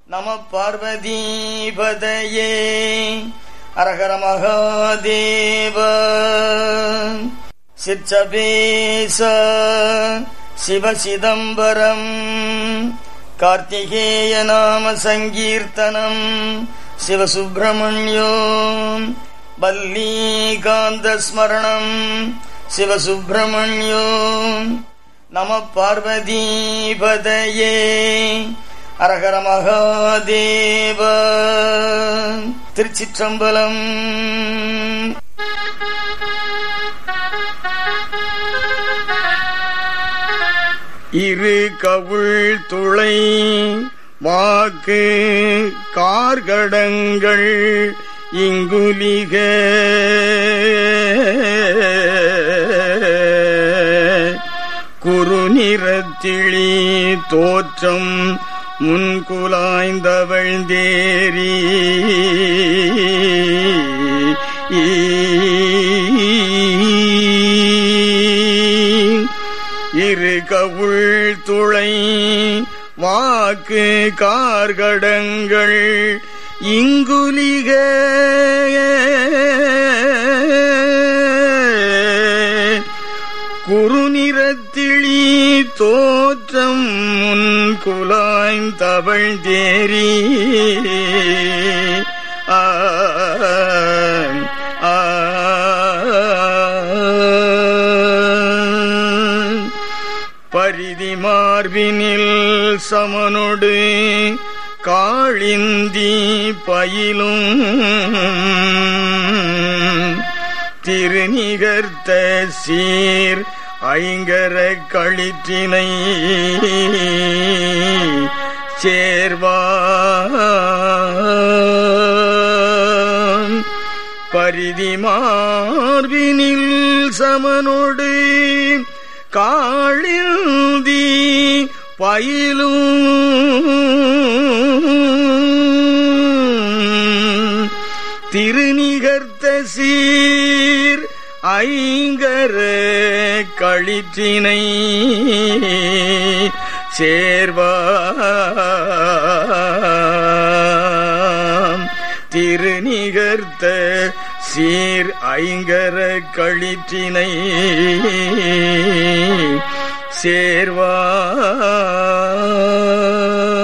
நம பார்வதீபதையே அரகர மகாதேவ சிற்சபேச சிவ சிதம்பரம் கார்த்திகேய நாம சங்கீர்த்தனம் சிவசுப்பிரமணியோ வல்லீகாந்த ஸ்மரணம் சிவசுப்பிரமணியோ நம பார்வதீபதையே அரகர மகாதேவ திருச்சிற்றம்பலம் இரு கவுள் துளை வாக்கு கார்கடங்கள் இங்குலிக குறுநிறத்திழி தோற்றம் முன்குலாய்ந்தவள் தேரி இரு கவுள் துளை வாக்கு கார்கடங்கள் இங்குலிக குறுநிறத்திழி தோற்றம் முன் குலாய்ந்தவள் தேரி ஆ ஆ பரிதி மார்பினில் சமனொடு காளிந்தி பயிலும் திருநிகர்த்த சீர் ஐங்கர களிற்றினை சேர்வான் பரிதி மார்பினில் சமனொடு காளிந்தி பயிலும் திருநிகர்த்த சீர் ஐங்கர களிற்றினை சேர்வாம் திருநிகர்த்த சீர் ஐங்கர களிற்றினை சேர்வா